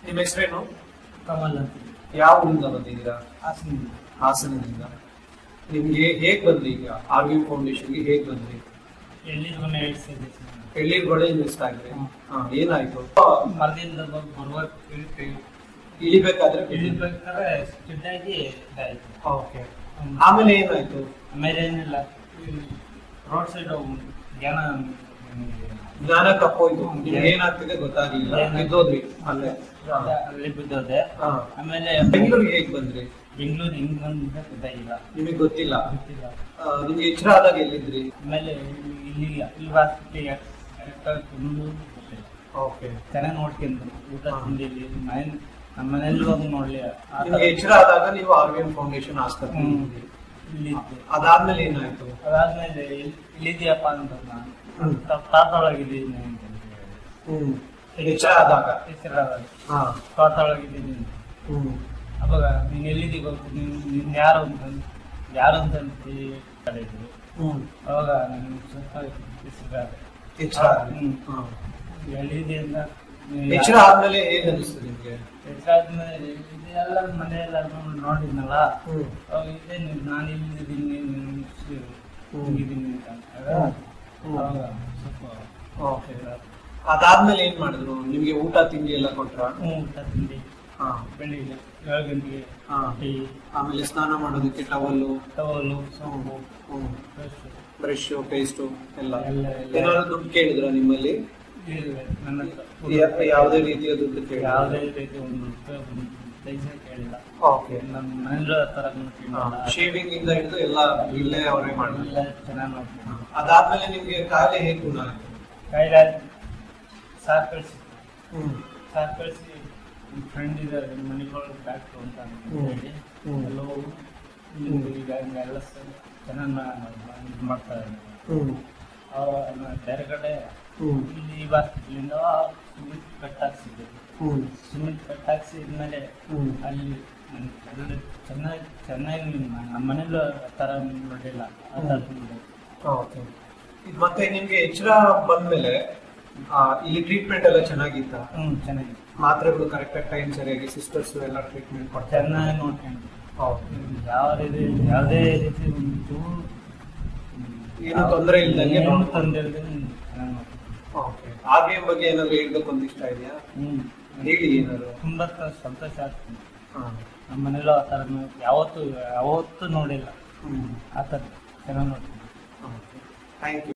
ನಿಮ್ಮ ಹೆಸರೇನು ಕಮಲ್ ಅಂತ ಯಾವ ಊರಿಂದ ಬಂದಿದ್ದೀರಾ ಹಾಸನ ಹಾಸನದಿಂದ ನಿಮ್ಗೆ ಹೇಗ್ ಬಂದ್ರಿ ಈಗ ಆರ್ ವಿ ಫೌಂಡೇಶನ್ಗೆ ಹೇಗ್ ಬಂದ್ರಿ ಎಲ್ಲಿಗೂ ಹೇಳ್ತಿದ್ದೆ ಎಳ್ನೀರ್ಗಳೇ ಇನ್ವೆಸ್ಟ್ ಆಗಿರಿ ಹ್ಮ್. ಹಾ ಏನಾಯ್ತು ಮರದಿಂದ ಬರುವಾಗ ಇಳಿಬೇಕಾದ್ರೆ ಇಳಿಬೇಕಾದ್ರೆ ಸ್ಕಿಡ್ಡಾಗಿ ಇದಾಯ್ತು ಓಕೆ ಆಮೇಲೆ ಏನಾಯ್ತು ಆಮೇಲೆ ಏನಿಲ್ಲ ರೋಡ್ ಸೈಡ್ ಜನ ಜ್ಞಾನ ತಪ್ಪೋಯ್ತು ನಿಮ್ಗೆ ಏನಾಗ್ತಿದೆ ಗೊತ್ತಾಗ್ಲಿಲ್ಲ ಏನಾಯ್ತು? ಬಿದ್ದೋದ್ರಿ ಅಲ್ಲೇ ಹಾ. ಅಲ್ಲಿ ಬಿದ್ದೋದೆ ಹಾ. ಆಮೇಲೆ ಬೆಂಗಳೂರಿಗೆ ಹೇಗ್ ಬಂದ್ರಿ ಬೆಂಗಳೂರು ಹಿಂಗ್ ಬಂದಿದ್ದ ಗೊತ್ತಾಗಿಲ್ಲ ನಿಮಗೆ ಗೊತ್ತಿಲ್ಲ ಗೊತ್ತಿಲ್ಲ ಆ, ನಿಮ್ಗೆ ಎಚ್ಚರ ಆದಾಗ ಎಲ್ಲಿದ್ರಿ ಆಮೇಲೆ ಇಲ್ಲಿ ಇಲ್ಲಿ ಹಾಸ್ಪಿಟ್ಲಿಗೆ ತುಂಬ ಗೊತ್ತಿಲ್ಲ ಓಕೆ ಚೆನ್ನಾಗಿ ನೋಡ್ಕೊಂಡ್ರು ಊಟ ಹಾ. ತಿಂಡಿಲಿ ಮನೆ ನಮ್ಮ ಮನೇಲಿ ಹೋಗಿ ನೋಡ್ಲಿ ಆ ಥರ ನಿಮ್ಗೆ ಎಚ್ಚರ ಆದಾಗ ನೀವು ಆರ್ ವಿ ಎಂ ಫೌಂಡೇಶನ್ ಆಸ್ಪತ್ರೆ ಹ್ಮ್. ಇಲ್ಲಿದ್ದೆ ಅದಾದ್ಮೇಲೆ ಏನಾಯ್ತು ಅದಾದ್ಮೇಲೆ ಎಲ್- ಇಲ್ಲಿದ್ಯಪ್ಪ ಅಂತ ನಾನು ಹ್ಮ್. ತೋಟದೊಳಗಿದ್ದೀನಿ ಅಂತ ಹೇಳಿದೆ. ಹ್ಮ್ ಎಚ್ಚರ ಆದಾಗ ಹೆಸರಾದಾಗ ಹಾ ತೋಟದೊಳಗಿದ್ದೀನಿ ಅಂತ. ಹ್ಮ್ ಅವಾಗ ನೀನ್ ಎಲ್ಲಿದ್ದೀಗ ಗೊತ್ತು ನೀನ್ ನೀನ್ ಯಾರು ಅಂತ ಯಾರು ಅಂತ ಕರೆಯಿದ್ರು ಹ್ಮ್ ಅವಾಗ ನನಗೆ ಸ್ವಲ್ಪ ಹೆಸರಾದ ಎಚ್ಚರ ಆದ್ರಿ. ಹ್ಮ್. ಹಾ. ಎಲ್ಲಿದೆ ಅಂತ ಎಚ್ಚರ ಆದ್ಮೇಲೆ ಹೇಗ್ ಅನಿಸ್ತು ನಿಮ್ಗೆ ಹೆಸರಾದ್ಮೇಲೆ ಇದೆಲ್ಲ ಮನೆಯೆಲ್ಲ ನೋಡಿದ್ನಲ್ಲ ಹ್ಮ್ ಅವಾಗ ಇದೆ ನಾನು ಇಲ್ಲಿದ್ದೀನಿ ಹ್ಮ್. ಹಿಂಗಿದ್ದೀನಿ ಅಂತ ಹ್ಮ್. ಹ್ಮ್. ಅವಾಗ ಸ್ವಲ್ಪ ಓಕೆ ಅದಾದ್ಮೇಲೆ ಏನ್ ಮಾಡಿದ್ರು ನಿಮ್ಗೆ ಊಟ ತಿಂಡಿ ಎಲ್ಲ ಕೊಟ್ರ ಹ್ಞೂ ಊಟ ತಿಂಡಿ ಹಾ ಬೆಳಿಗ್ಗೆ ಏಳು ಗಂಟೆಗೆ ಹಾ. ಟೀ ಆಮೇಲೆ ಸ್ನಾನ ಮಾಡೋದಕ್ಕೆ ಟವಲ್ಲು ಟವಲು ಸೋಪು ಹ್ಮ್ ಬ್ರಷ್ ಬ್ರಷ್ ಪೇಸ್ಟ್ ಎಲ್ಲ ಎಲ್ಲ ಎಲ್ಲ ಏನಾದ್ರು ದುಡ್ಡು ಕೇಳಿದ್ರ ನಿಮ್ಮಲ್ಲಿ ಇಲ್ಲ ನನ್ನ ಹತ್ರ ಯಾ- ಯಾವುದೇ ರೀತಿಯ ದುಡ್ಡು ಕೇಳಿ ಯಾವುದೇ ರೀತಿ ಒಂದು ರೂಪಾಯಿ ಒಂದು ಪೈಸೆ ಕೇಳಿಲ್ಲ ಓಕೆ ನಮ್ಮ ಮನೇಲಿ ಆ ಥರ ನೋಡ್ಕೊಂಡಿಲ್ಲ ಶೇವಿಂಗ್ ಇಂದ ಹಿಡಿದು ಎಲ್ಲ ಇಲ್ಲೇ ಅವರೇ ಮಾಡಿದ್ರು ಎಲ್ಲ ಚೆನ್ನಾಗಿ ನೋಡ್ಕೊಂಡು ಅದಾದ್ಮೇಲೆ ನಿಮ್ಗೆ ಕಾಯಿಲೆ ಹೇಗೆ ಗುಣ ಆಯ್ತು ಕೈಲಿ ಸಾಕು ಕಳಿಸಿ ಹ್ಮ್ ಸಾಕು ಕಳಿಸಿ ಫ್ರೆಂಡ್ ಇದ್ದಾರೆ ಮನೆಗಳು ಡಾಕ್ಟ್ರು ಅಂತ ಹ್ಮ್. ಹೇಳಿ ಹ್ಮ್. ಎಲ್ಲ ಹೋಗಿ ಇಲ್ಲಿ ಈಗ ಹಿಂಗೆಲ್ಲ ಚೆನ್ನಾಗಿ ಇದು ಮಾಡ್ತಾರೆ ಹ್ಮ್ ಅವಾಗ ಬೇರೆ ಕಡೆ ಹ್ಮ್ ಇಲ್ಲಿ ಹಾಸ್ಪಿಟ್ಲಿಂದ ಸಿಮೆಂಟ್ ಕಟ್ ಹಾಕ್ಸಿದ್ದೆ ಹ್ಮ್ ಸಿಮೆಂಟ್ ಕಟ್ ಹಾಕ್ಸಿದ್ಮೇಲೆ ಹ್ಮ್ ಅಲ್ಲಿ ನನ್ ಅಲ್ಲಿ ಚೆನ್ನಾಗಿ ಚೆನ್ನಾಗಿ ನಮ್ಮ ಮನೇಲೂ ಆ ಥರ ನೋಡಿಲ್ಲ ಆ ಥರ ನೋಡಿಲ್ಲ. ಓಕೆ ಇದು ಮತ್ತೆ ನಿಮ್ಗೆ ಎಚ್ಚರ ಬಂದ್ಮೇಲೆ ಆ, ಇಲ್ಲಿ ಟ್ರೀಟ್ಮೆಂಟ್ ಎಲ್ಲ ಚೆನ್ನಾಗಿತ್ತ ಹ್ಞೂ ಚೆನ್ನಾಗಿ ಮಾತ್ರೆಗಳು ಕರೆಕ್ಟ್ ಆಗಿ ಟೈಮ್ ಸರಿಯಾಗಿ ಸಿಸ್ಟರ್ಸ್ ಎಲ್ಲ ಟ್ರೀಟ್ಮೆಂಟ್ ಕೊಡ್ತಾರೆ ಚೆನ್ನಾಗಿ ನೋಡ್ಕೊಂಡು ಓಕೆ ಯಾವ ರೀತಿ ಯಾವುದೇ ರೀತಿ ಒಂದು ಚೂರು ಏನು ತೊಂದ್ರೆ ಇಲ್ದಂಗೆ ಏನು ನೋಡ್ಕೊಂಡು. ತೊಂದರೆ ಇಲ್ದಂಗೆ ಚೆನ್ನಾಗಿ ನೋಡ್ಕೊಂಡು ಓಕೆ ಆರ್ ಬಿ ಎಂ ಬಗ್ಗೆ ಏನಾದ್ರು ಹೇಳ್ಬೇಕು ಅಂತ ಇಷ್ಟ ಇದೆಯಾ ಹ್ಞೂ ಹೇಳಿ ಏನಾದ್ರು ತುಂಬ ಸಂತೋಷ ಆಗ್ತದೆ ಹಾ ನಮ್ಮ ಮನೇಲೂ ಆ ಥರ ಯಾವತ್ತೂ ಯಾವತ್ತೂ ನೋಡಿಲ್ಲ ಹ್ಮ್ ಆ ಥರ ಚೆನ್ನಾಗಿ ನೋಡ್ತೀನಿ ಓಕೆ ಥ್ಯಾಂಕ್ ಯು